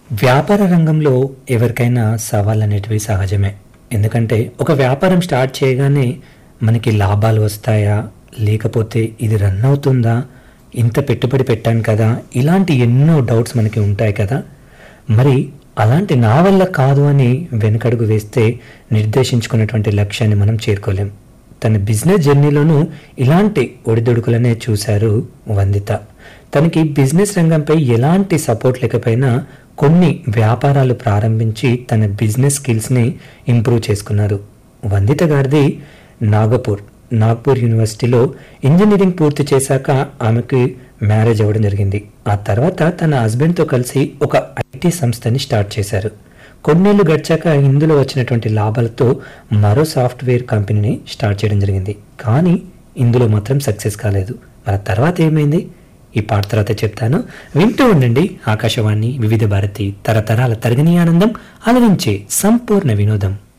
వ్యాపార రంగంలో ఎవరికైనా సవాళ్ళు అనేటివి సహజమే ఎందుకంటే ఒక వ్యాపారం స్టార్ట్ చేయగానే మనకి లాభాలు వస్తాయా లేకపోతే ఇది రన్ అవుతుందా ఇంత పెట్టుబడి పెట్టాను కదా ఇలాంటి ఎన్నో డౌట్స్ మనకి ఉంటాయి కదా మరి అలాంటి నా వల్ల కాదు అని వెనకడుగు వేస్తే నిర్దేశించుకున్నటువంటి లక్ష్యాన్ని మనం చేరుకోలేం తన బిజినెస్ జర్నీలోనూ ఇలాంటి ఒడిదుడుకులనే చూశారు వందిత తనకి బిజినెస్ రంగంపై ఎలాంటి సపోర్ట్ లేకపోయినా కొన్ని వ్యాపారాలు ప్రారంభించి తన బిజినెస్ స్కిల్స్ని ఇంప్రూవ్ చేసుకున్నారు వందిత గారిది నాగపూర్ నాగ్పూర్ యూనివర్సిటీలో ఇంజనీరింగ్ పూర్తి చేశాక ఆమెకి మ్యారేజ్ అవ్వడం జరిగింది ఆ తర్వాత తన హస్బెండ్తో కలిసి ఒక ఐటీ సంస్థని స్టార్ట్ చేశారు కొన్నేళ్లు గడిచాక ఇందులో వచ్చినటువంటి లాభాలతో మరో సాఫ్ట్వేర్ కంపెనీని స్టార్ట్ చేయడం జరిగింది కానీ ఇందులో మాత్రం సక్సెస్ కాలేదు మరి తర్వాత ఏమైంది ఈ పాట తర్వాత చెప్తాను వింటూ ఉండండి ఆకాశవాణి వివిధ భారతి తరతరాల తరగని ఆనందం అలరించే సంపూర్ణ వినోదం